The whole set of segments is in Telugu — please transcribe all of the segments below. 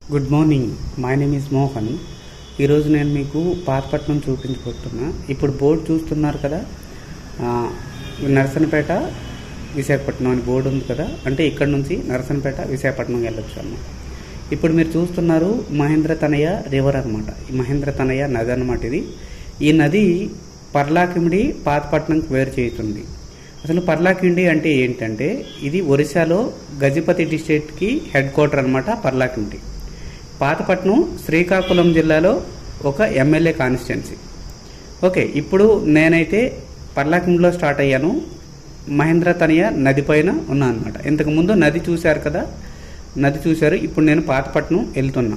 good morning my name is Mohan ఈరోజు నేను మీకు పాతపట్నం చూపించబోతున్నా ఇప్పుడు బోర్డు చూస్తున్నారు కదా ఆ, నరసనపేట విశాఖపట్నం అని బోర్డు ఉంది కదా అంటే ఇక్కడ నుంచి నరసనపేట విశాఖపట్నం వెళ్ళొచ్చు అన్నమాట ఇప్పుడు మీరు చూస్తున్నారు మహేంద్ర తనయ రివర్ అనమాట ఈ మహేంద్ర తనయ నది అనమాట ఇది ఈ నది పర్లాకిమిడి పాతపట్నంకి వేరు చేస్తుంది అసలు పర్లాకిండి అంటే ఏంటంటే ఇది ఒరిస్సాలో గజపతి డిస్ట్రిక్ట్కి హెడ్ క్వార్టర్ అనమాట పర్లాకిండి పాతపట్నం శ్రీకాకుళం జిల్లాలో ఒక ఎమ్మెల్యే కాన్స్టిట్యున్సీ ఓకే ఇప్పుడు నేనైతే పర్లాకిండిలో స్టార్ట్ అయ్యాను మహేంద్ర తనయ నది పైన ఉన్నా అనమాట ఇంతకుముందు నది చూశారు కదా నది చూశారు ఇప్పుడు నేను పాతపట్నం వెళ్తున్నా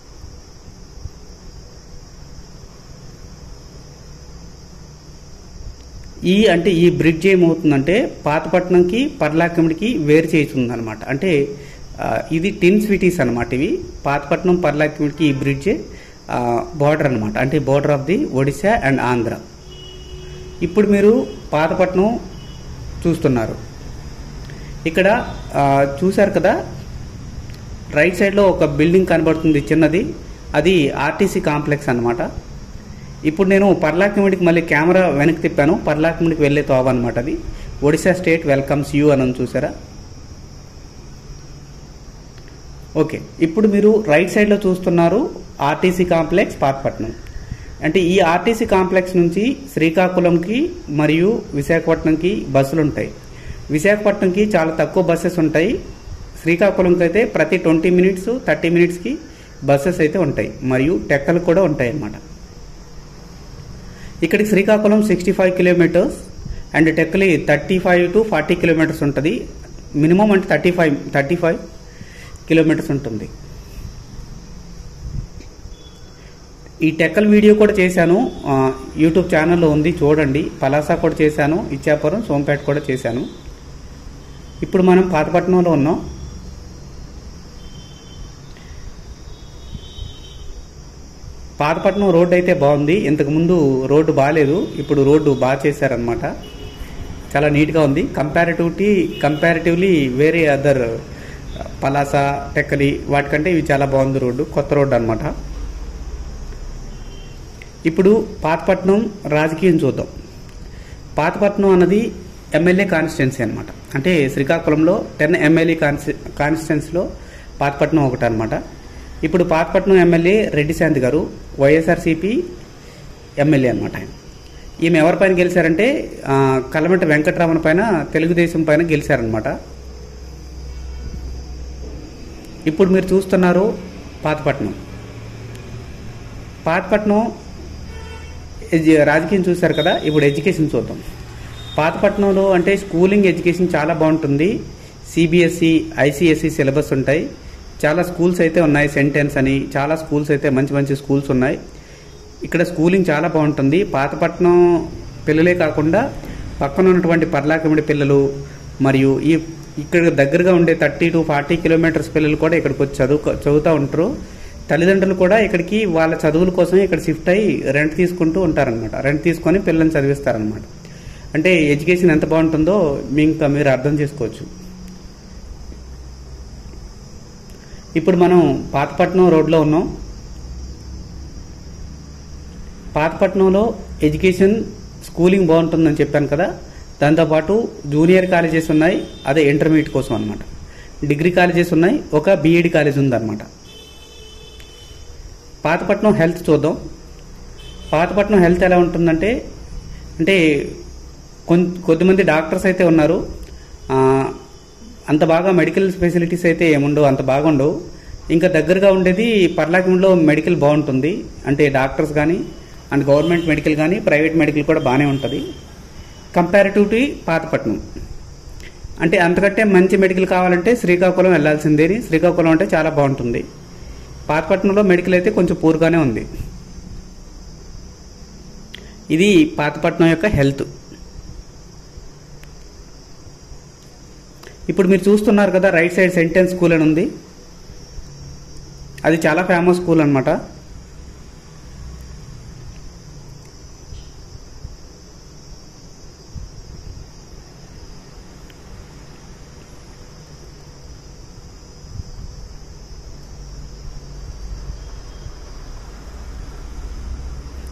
ఈ అంటే ఈ బ్రిడ్జ్ ఏమవుతుందంటే పాతపట్నంకి పర్లాకిమిడికి వేరు చేస్తుంది అనమాట అంటే ఆ, ఇది టిన్ సిటీస్ అనమాట ఇవి పాతపట్నం పర్లాకిమిడికి ఈ బ్రిడ్జ్ బార్డర్ అనమాట అంటే border of the Odisha and Andhra ఇప్పుడు మీరు పాతపట్నం చూస్తున్నారు ఇక్కడ ఆ, చూశారు కదా రైట్ సైడ్లో ఒక బిల్డింగ్ కనబడుతుంది చిన్నది అది ఆర్టీసీ కాంప్లెక్స్ అన్నమాట ఇప్పుడు నేను పర్లాకిమిడికి మళ్ళీ కెమెరా వెనక్కి తిప్పాను పర్లాకిమిడికి వెళ్ళే తోవ అనమాట అది ఒడిశా స్టేట్ వెల్కమ్స్ యూ అని ఉంది చూసారా ఓకే ఇప్పుడు మీరు రైట్ సైడ్లో చూస్తున్నారు ఆర్టీసీ కాంప్లెక్స్ పాతపట్నం అంటే ఈ ఆర్టీసీ కాంప్లెక్స్ నుంచి శ్రీకాకుళంకి మరియు విశాఖపట్నంకి బస్సులు ఉంటాయి విశాఖపట్నంకి చాలా తక్కువ బస్సెస్ ఉంటాయి శ్రీకాకుళంకి అయితే ప్రతి ట్వంటీ మినిట్స్ థర్టీ మినిట్స్కి బస్సెస్ అయితే ఉంటాయి మరియు టెక్కలు కూడా ఉంటాయి అన్నమాట ఇక్కడికి Srikakulam sixty five kilometres and Tekkali thirty five to forty kilometres ఉంటుంది మినిమం అంటే thirty five thirty five kilometres ఉంటుంది ఈ టెక్కల్ వీడియో కూడా చేశాను ఆ, యూట్యూబ్ ఛానల్లో ఉంది చూడండి పలాసా కూడా చేశాను ఇచ్చాపురం సోంపేట కూడా చేశాను ఇప్పుడు మనం పాతపట్నంలో ఉన్నాం పాతపట్నం రోడ్డు అయితే బాగుంది ఇంతకుముందు రోడ్డు బాగాలేదు ఇప్పుడు రోడ్డు బాగా చేశారనమాట చాలా నీట్గా ఉంది కంపారిటివ్టీ కంపారిటివ్లీ వేరే అదర్ పలాస టెక్కలి వాటికంటే ఇవి చాలా బాగుంది రోడ్డు కొత్త రోడ్డు అనమాట ఇప్పుడు పాతపట్నం రాజకీయం చూద్దాం పాతపట్నం అన్నది ఎమ్మెల్యే కాన్స్టిట్యున్సీ అనమాట అంటే శ్రీకాకుళంలో టెన్ ఎమ్మెల్యే కాన్స్టి కాన్స్టిట్యున్సీలో పాతపట్నం ఒకటి అనమాట ఇప్పుడు పాతపట్నం ఎమ్మెల్యే రెడ్డి శాంతి గారు వైఎస్ఆర్సీపీ ఎమ్మెల్యే అనమాట ఆయన ఈమె ఎవరిపైన గెలిచారంటే ఆ, కలమట వెంకటరామన్ పైన తెలుగుదేశం పైన గెలిచారనమాట ఇప్పుడు మీరు చూస్తున్నారు పాతపట్నం పాతపట్నం ఎడ్యు- రాజకీయం చూశారు కదా ఇప్పుడు ఎడ్యుకేషన్ చూద్దాం పాతపట్నంలో అంటే స్కూలింగ్ ఎడ్యుకేషన్ చాలా బాగుంటుంది సిబిఎస్ఈ ఐసిఎస్ఈ సిలబస్ ఉంటాయి చాలా స్కూల్స్ అయితే ఉన్నాయి సెంటెన్స్ అని చాలా స్కూల్స్ అయితే మంచి మంచి స్కూల్స్ ఉన్నాయి ఇక్కడ స్కూలింగ్ చాలా బాగుంటుంది పాతపట్నం పిల్లలే కాకుండా పక్కన ఉన్నటువంటి పర్లాకమిడి పిల్లలు మరియు ఈ ఇక్కడ దగ్గరగా ఉండే థర్టీ టు ఫార్టీ కిలోమీటర్స్ పిల్లలు కూడా ఇక్కడికి వచ్చి చదువు చదువుతూ ఉంటారు తల్లిదండ్రులు కూడా ఇక్కడికి వాళ్ళ చదువుల కోసం ఇక్కడ షిఫ్ట్ అయ్యి రెంట్ తీసుకుంటూ ఉంటారనమాట రెంట్ తీసుకొని పిల్లల్ని చదివిస్తారనమాట అంటే ఎడ్యుకేషన్ ఎంత బాగుంటుందో మీ ఇంకా మీరు అర్థం చేసుకోవచ్చు ఇప్పుడు మనం పాతపట్నం రోడ్లో ఉన్నాం పాతపట్నంలో ఎడ్యుకేషన్ స్కూలింగ్ బాగుంటుందని చెప్పాను కదా దాంతోపాటు జూనియర్ కాలేజెస్ ఉన్నాయి అదే ఇంటర్మీడియట్ కోసం అనమాట డిగ్రీ కాలేజెస్ ఉన్నాయి ఒక బీఈడి కాలేజ్ ఉందన్నమాట పాతపట్నం హెల్త్ చూద్దాం పాతపట్నం హెల్త్ ఎలా ఉంటుందంటే అంటే కొన్ కొద్దిమంది డాక్టర్స్ అయితే ఉన్నారు ఆ, అంత బాగా మెడికల్ ఫెసిలిటీస్ అయితే ఏముండవు అంత బాగుండవు ఇంకా దగ్గరగా ఉండేది పర్లాకింలో మెడికల్ బాగుంటుంది అంటే డాక్టర్స్ కానీ అండ్ గవర్నమెంట్ మెడికల్ కానీ ప్రైవేట్ మెడికల్ కూడా బాగానే ఉంటుంది కంపారిటివ్టీ పాతపట్నం అంటే అంతకంటే మంచి మెడికల్ కావాలంటే శ్రీకాకుళం వెళ్ళాల్సిందే శ్రీకాకుళం అంటే చాలా బాగుంటుంది పాతపట్నంలో మెడికల్ అయితే కొంచెం పూర్గానే ఉంది ఇది పాతపట్నం యొక్క హెల్త్ ఇప్పుడు మీరు చూస్తున్నారు కదా రైట్ సైడ్ సెంటెన్స్ స్కూల్ అని ఉంది అది చాలా ఫేమస్ స్కూల్ అనమాట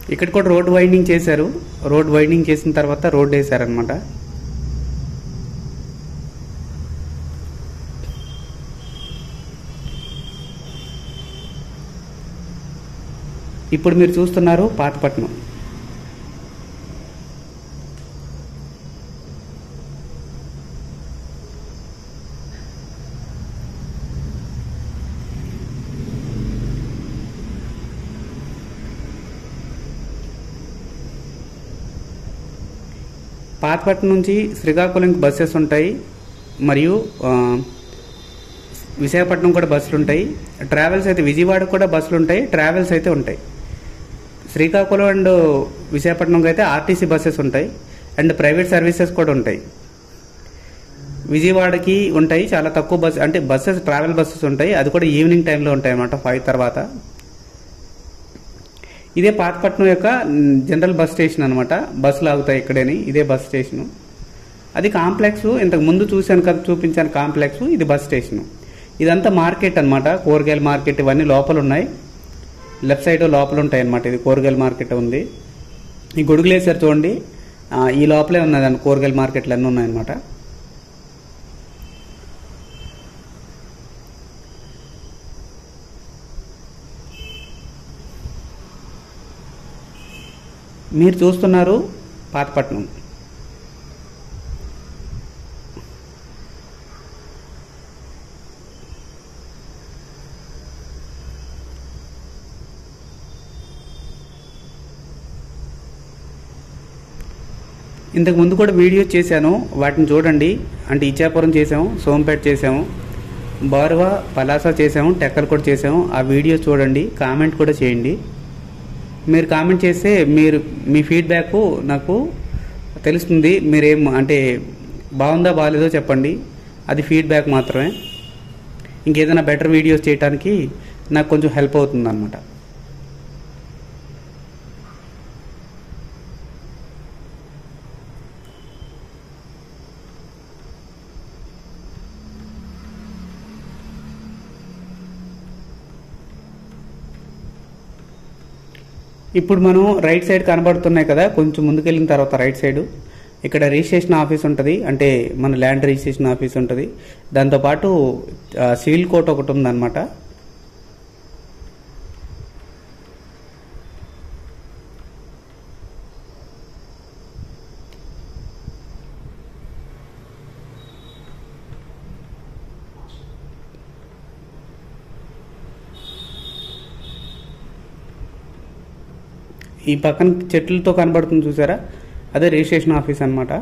ఇక్కడ కూడా రోడ్ వైండింగ్ చేశారు రోడ్ వైండింగ్ చేసిన తర్వాత రోడ్ వేశారనమాట ఇప్పుడు మీరు చూస్తున్నారు పాతపట్నం పాతపట్నం నుంచి శ్రీకాకుళంకి బస్సెస్ ఉంటాయి మరియు ఆ, విశాఖపట్నం కూడా బస్సులు ఉంటాయి ట్రావెల్స్ అయితే విజయవాడ కూడా బస్సులు ఉంటాయి ట్రావెల్స్ అయితే ఉంటాయి శ్రీకాకుళం అండ్ విశాఖపట్నంకి అయితే ఆర్టీసీ బస్సెస్ ఉంటాయి అండ్ ప్రైవేట్ సర్వీసెస్ కూడా ఉంటాయి విజయవాడకి ఉంటాయి చాలా తక్కువ బస్ అంటే బస్సెస్ ట్రావెల్ బస్సెస్ ఉంటాయి అది కూడా ఈవినింగ్ టైంలో ఉంటాయి అన్నమాట ఫైవ్ తర్వాత ఇదే పాతపట్నం యొక్క మ్, జనరల్ బస్ స్టేషన్ అనమాట బస్సులు ఆగుతాయి ఇక్కడేని ఇదే బస్ స్టేషన్ అది కాంప్లెక్స్ ఇంతకు ముందు చూశాను కదా చూపించాను కాంప్లెక్స్ ఇది బస్ స్టేషన్ ఇదంతా మార్కెట్ అన్నమాట కూరగాయల మార్కెట్ ఇవన్నీ లోపల ఉన్నాయి లెఫ్ట్ సైడ్ లోపల ఉంటాయి అన్నమాట ఇది కూరగాయల మార్కెట్ ఉంది ఈ గొడుగులు వేసారు చూడండి ఆ, ఈ లోపలే ఉన్నదండి కూరగాయల మార్కెట్లు అన్నీ ఉన్నాయన్నమాట మీరు చూస్తున్నారు పాతపట్నం ఇంతకు ముందు కూడా వీడియో చేశాను వాటిని చూడండి అంటే ఇచ్చాపురం చేసాము సోంపేట చేసాము బారువా పలాస చేసాము టెక్కలు కూడా చేసాము ఆ వీడియో చూడండి కామెంట్ కూడా చేయండి మీరు కామెంట్ చేస్తే మీరు మీ ఫీడ్బ్యాక్ నాకు తెలుస్తుంది మీరేం అంటే బాగుందా బాగాలేదో చెప్పండి అది ఫీడ్బ్యాక్ మాత్రమే ఇంకేదైనా బెటర్ వీడియోస్ చేయడానికి నాకు కొంచెం హెల్ప్ అవుతుంది అనమాట ఇప్పుడు మనం రైట్ సైడ్ కనబడుతున్నాయి కదా కొంచెం ముందుకెళ్ళిన తర్వాత రైట్ సైడ్ ఇక్కడ రిజిస్ట్రేషన్ ఆఫీస్ ఉంటుంది అంటే మన ల్యాండ్ రిజిస్ట్రేషన్ ఆఫీస్ ఉంటుంది దాంతోపాటు ఆ, సివిల్ కోర్ట్ ఒకటి ఉందన్నమాట ఈ పక్కన చెట్లతో కనబడుతుంది చూసారా అదే రిజిస్ట్రేషన్ ఆఫీస్ అన్నమాట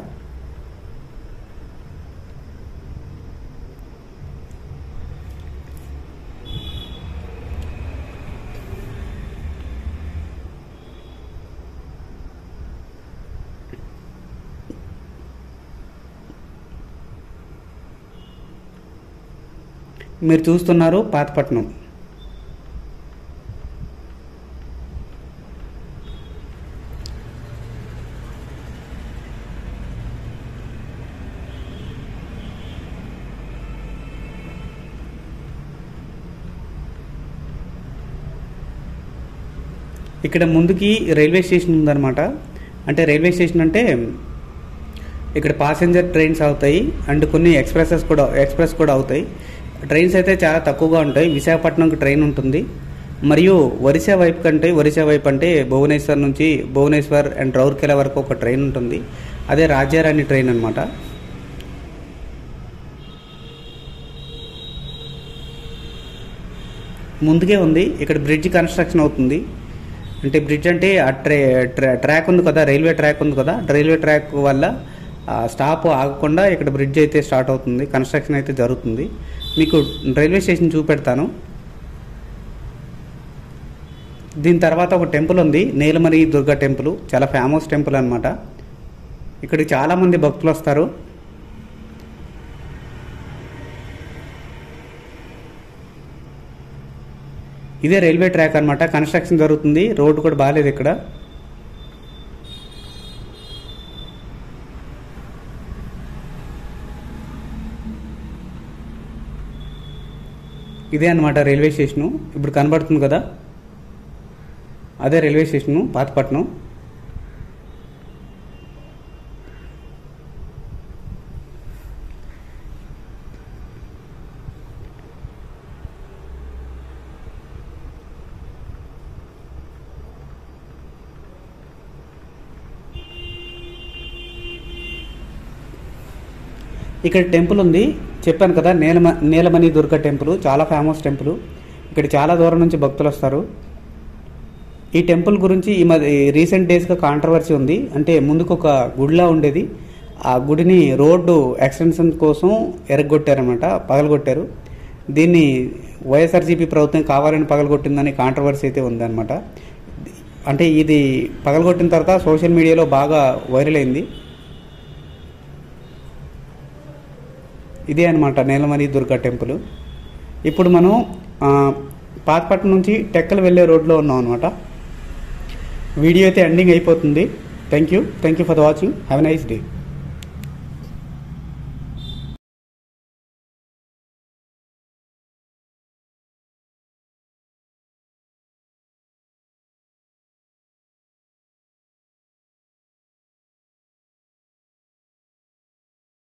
మీరు చూస్తున్నారు పాతపట్నం ఇక్కడ ముందుకి రైల్వే స్టేషన్ ఉందన్నమాట అంటే రైల్వే స్టేషన్ అంటే ఇక్కడ పాసెంజర్ ట్రైన్స్ అవుతాయి అండ్ కొన్ని ఎక్స్ప్రెసెస్ కూడా ఎక్స్ప్రెస్ కూడా అవుతాయి ట్రైన్స్ అయితే చాలా తక్కువగా ఉంటాయి విశాఖపట్నంకి ట్రైన్ ఉంటుంది మరియు ఒరిస్సా వైపు కంటే ఒరిస్సా వైపు అంటే భువనేశ్వర్ నుంచి భువనేశ్వర్ అండ్ రౌర్కెలా వరకు ఒక ట్రైన్ ఉంటుంది అదే రాజ్యారాణి ట్రైన్ అనమాట ముందుకే ఉంది ఇక్కడ బ్రిడ్జ్ కన్స్ట్రక్షన్ అవుతుంది అంటే బ్రిడ్జ్ అంటే ఆ ట్రే ట్రా- ట్రాక్ ఉంది కదా రైల్వే ట్రాక్ ఉంది కదా రైల్వే ట్రాక్ వల్ల ఆ స్టాప్ ఆగకుండా ఇక్కడ బ్రిడ్జ్ అయితే స్టార్ట్ అవుతుంది కన్స్ట్రక్షన్ అయితే జరుగుతుంది మీకు రైల్వే స్టేషన్ చూపెడతాను దీని తర్వాత ఒక టెంపుల్ ఉంది నీలమరి దుర్గా టెంపుల్ చాలా ఫేమస్ టెంపుల్ అనమాట ఇక్కడికి చాలామంది భక్తులు వస్తారు ఇదే రైల్వే ట్రాక్ అన్నమాట కన్స్ట్రక్షన్ జరుగుతుంది రోడ్డు కూడా బాగాలేదు ఇక్కడ ఇదే అన్నమాట రైల్వే స్టేషను ఇప్పుడు కనబడుతుంది కదా అదే రైల్వే స్టేషను పాతపట్నం ఇక్కడ టెంపుల్ ఉంది చెప్పాను కదా నీలమ నీలమణి దుర్గ టెంపుల్ చాలా ఫేమస్ టెంపుల్ ఇక్కడ చాలా దూరం నుంచి భక్తులు వస్తారు ఈ టెంపుల్ గురించి ఈ మధ్య రీసెంట్ డేస్గా కాంట్రవర్సీ ఉంది అంటే ముందుకు ఒక గుడిలా ఉండేది ఆ గుడిని రోడ్డు ఎక్స్టెన్షన్ కోసం ఎరగొట్టారనమాట పగలగొట్టారు దీన్ని వైఎస్ఆర్సీపీ ప్రభుత్వం కావాలని పగలగొట్టిందని కాంట్రవర్సీ అయితే ఉందన్నమాట అంటే ఇది పగలగొట్టిన తర్వాత సోషల్ మీడియాలో బాగా వైరల్ అయింది ఇదే అనమాట నీలమణి దుర్గా టెంపుల్ ఇప్పుడు మనం ఆ, పాతపట్నం నుంచి టెక్కలు వెళ్ళే రోడ్లో ఉన్నాం అనమాట వీడియో అయితే ఎండింగ్ అయిపోతుంది thank you thank you for the watching have a nice day